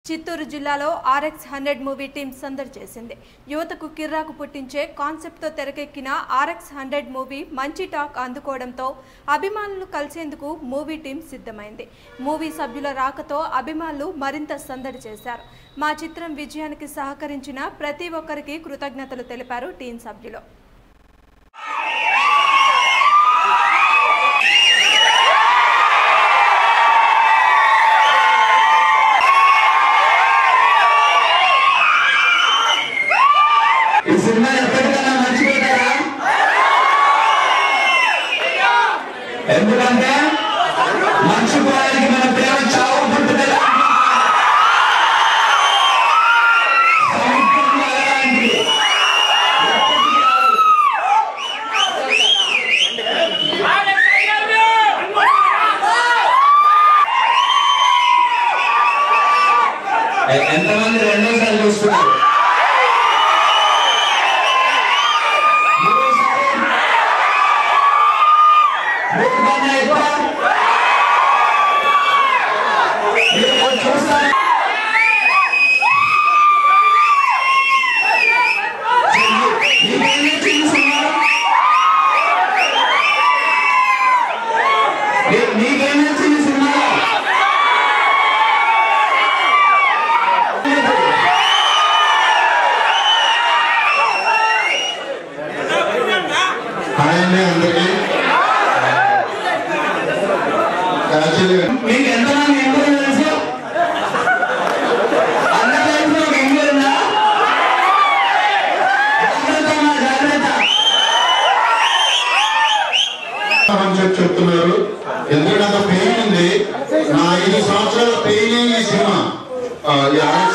చిత్తూరు జిల్లాలో RX hundred movie team సందడి చేసింది యువతకు కిర్రాకు పుట్టించే కాన్సెప్ట్తో తెరకెక్కిన ఆర్ఎక్స్ హండ్రెడ్ మూవీ మంచి టాక్ అందుకోవడంతో అభిమానులు కలిసేందుకు మూవీ టీం సిద్ధమైంది మూవీ సభ్యుల రాకతో అభిమానులు మరింత సందడి చేశారు మా చిత్రం విజయానికి సహకరించిన ప్రతి ఒక్కరికి కృతజ్ఞతలు తెలిపారు టీం సభ్యులు ఈ సినిమా ఎప్పటికైనా మర్చిపోతారా ఎందుకంటే మర్చిపోవడానికి మన ప్రేమ చావు పుట్టుదల సముద్రంలో అలాంటిది. ఎ- ఎంతమంది రెండోసారి చూస్తున్నారు మూడోసారి? మూడు కన్నా ఎక్కువ? మీరు చూస్తారా? మీకేం నచ్చింది సినిమాలో? మీ- మీకేం నచ్చింది సినిమాలో? హాయ్ అండి అందరికీ యాక్చువల్గా మీకు ఎంతమంది ఇంగ్లీష్ తెలుసు అందరి లైఫ్లో ఒక ఇంగ్లీష్ ఉందా జాగ్రత్త అమ్మా, జాగ్రత్త అని చెప్పి చెప్తున్నారు ఎందుకంటే అంత పెయిన్ ఉంది నా ఐదు సంవత్సరాల పెయిన్ ఈ సినిమా ఆ, ఈ ఆరు